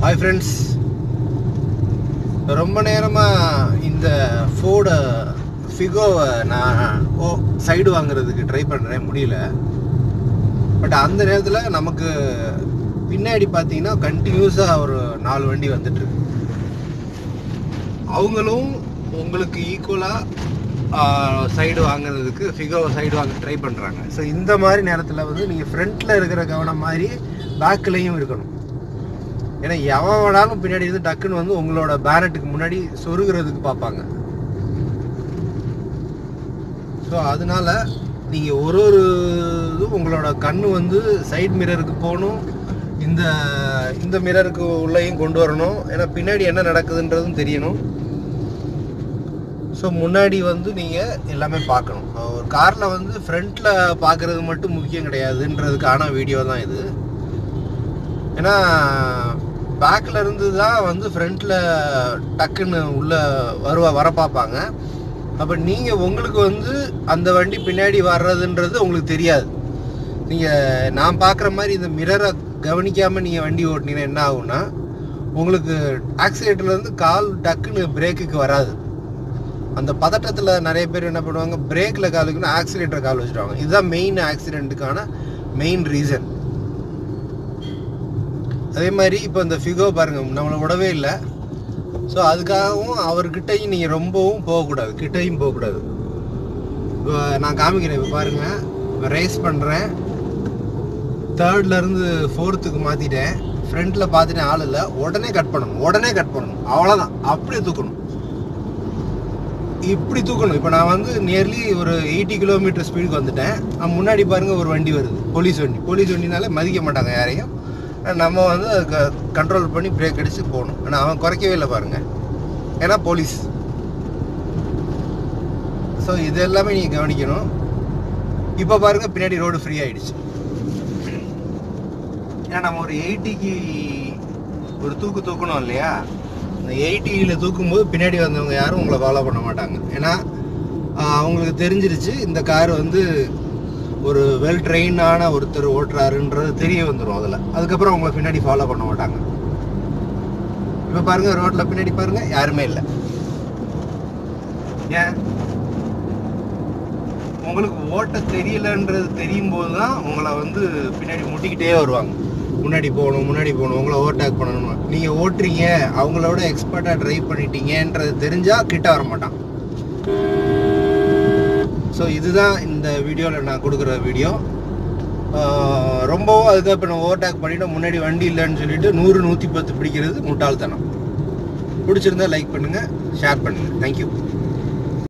hi friends ரொம்ப நேரமாக இந்த ஃபோர்டு ஃபிகோவை நான் ஓ சைடு வாங்குறதுக்கு ட்ரை பண்ணுறேன் முடியல பட் அந்த நேரத்தில் நமக்கு பின்னாடி பார்த்தீங்கன்னா கண்டினியூஸாக ஒரு நாலு வண்டி வந்துட்டுருக்கு அவங்களும் உங்களுக்கு ஈக்குவலாக சைடு வாங்குறதுக்கு ஃபிகோவை சைடு வாங்க ட்ரை பண்ணுறாங்க ஸோ இந்த மாதிரி நேரத்தில் வந்து நீங்கள் ஃப்ரண்ட்டில் இருக்கிற கவனம் மாதிரி பேக்லேயும் இருக்கணும் ஏன்னா எவன் வேணாலும் பின்னாடி இருந்து டக்குன்னு வந்து உங்களோட பேனட்டுக்கு முன்னாடி சொருகிறதுக்கு பார்ப்பாங்க ஸோ அதனால நீங்கள் ஒரு ஒரு இதுவும் உங்களோட கண்ணு வந்து சைடு மிரருக்கு போகணும் இந்த இந்த மிரருக்கு உள்ளேயும் கொண்டு வரணும் ஏன்னா பின்னாடி என்ன நடக்குதுன்றதும் தெரியணும் ஸோ முன்னாடி வந்து நீங்கள் எல்லாமே பார்க்கணும் ஒரு காரில் வந்து ஃப்ரண்ட்டில் பார்க்குறது மட்டும் முக்கியம் கிடையாதுன்றதுக்கான வீடியோ தான் இது ஏன்னா பேக்கில் இருந்து தான் வந்து ஃப்ரண்ட்டில் டக்குன்னு உள்ள வருவா வர பார்ப்பாங்க அப்போ நீங்கள் உங்களுக்கு வந்து அந்த வண்டி பின்னாடி வர்றதுன்றது உங்களுக்கு தெரியாது நீங்கள் நான் பார்க்குற மாதிரி இந்த மிரரை கவனிக்காமல் நீங்கள் வண்டி ஓட்டினீங்கன்னா என்ன ஆகும்னா உங்களுக்கு ஆக்சிலேட்டர்லேருந்து கால் டக்குன்னு பிரேக்குக்கு வராது அந்த பதட்டத்தில் நிறைய பேர் என்ன பண்ணுவாங்க பிரேக்கில் கால் வைக்கணும் ஆக்சிலேட்டர் கால் வச்சுருவாங்க இதுதான் மெயின் ஆக்சிடெண்ட்டுக்கான மெயின் ரீசன் அதே மாதிரி இப்போ இந்த ஃபிகோ பாருங்க நம்மளை விடவே இல்லை ஸோ அதுக்காகவும் அவர்கிட்டையும் நீங்கள் ரொம்பவும் போகக்கூடாது கிட்டையும் போகக்கூடாது இப்போ நான் காமிக்கிறேன் இப்போ பாருங்க இப்போ ரேஸ் பண்ணுறேன் தேர்ட்லேருந்து ஃபோர்த்துக்கு மாற்றிட்டேன் ஃப்ரண்ட்டில் பார்த்துட்டேன் ஆள் இல்லை உடனே கட் பண்ணணும் உடனே கட் பண்ணணும் அவ்வளோதான் அப்படியே தூக்கணும் இப்படி தூக்கணும் இப்போ நான் வந்து நியர்லி ஒரு எயிட்டி கிலோமீட்டர் ஸ்பீடுக்கு வந்துட்டேன் அஹ் முன்னாடி பாருங்க ஒரு வண்டி வருது போலீஸ் வண்டி போலீஸ் வண்டினாலே மதிக்க மாட்டாங்க யாரையும் ஆனா நம்ம வந்து அதுக்கு கண்ட்ரோல் பண்ணி பிரேக் அடித்து போகணும் ஆனால் அவன் குறைக்கவே இல்லை பாருங்க ஏன்னா போலீஸ் ஸோ இது எல்லாமே நீங்கள் கவனிக்கணும் இப்போ பாருங்க பின்னாடி ரோடு ஃப்ரீ ஆயிடுச்சு ஏன்னா நம்ம ஒரு எயிட்டிக்கு ஒரு தூக்கு தூக்கணும் இல்லையா இந்த எயிட்டியில் தூக்கும்போது பின்னாடி வந்தவங்க யாரும் உங்களை ஃபாலோ பண்ண மாட்டாங்க ஏன்னா ஆஹ், அவங்களுக்கு தெரிஞ்சிருச்சு இந்த கார் வந்து ஒரு வெல் ட்ரெயினான ஒருத்தர் ஓட்டுறாருன்றது தெரிய வந்துடும் அதில் அதுக்கப்புறம் உங்களை பின்னாடி ஃபாலோ பண்ண மாட்டாங்க இப்போ பாருங்க ரோட்டில் பின்னாடி பாருங்க யாருமே இல்லை ஏன் உங்களுக்கு ஓட்ட தெரியலன்றது தெரியும் போது தான் உங்களை வந்து பின்னாடி முட்டிக்கிட்டே வருவாங்க முன்னாடி போகணும் முன்னாடி போகணும் உங்களை ஓவர்டேக் பண்ணணும் நீங்கள் ஓட்டுறீங்க அவங்களோட எக்ஸ்பர்ட்டாக ட்ரைவ் பண்ணிட்டீங்கன்றது தெரிஞ்சால் கிட்ட வர மாட்டான் ஸோ இதுதான் இந்த வீடியோவில் நான் கொடுக்குற வீடியோ ஆஹ் ரொம்பவும் அதுக்காக இப்போ நான் ஓவர்டேக் பண்ணிவிட்டு முன்னாடி வண்டி இல்லைன்னு சொல்லிட்டு நூறு நூற்றி பத்து பிடிக்கிறது முட்டாள்தனம் பிடிச்சிருந்தா லைக் பண்ணுங்கள் ஷேர் பண்ணுங்கள் தேங்க்யூ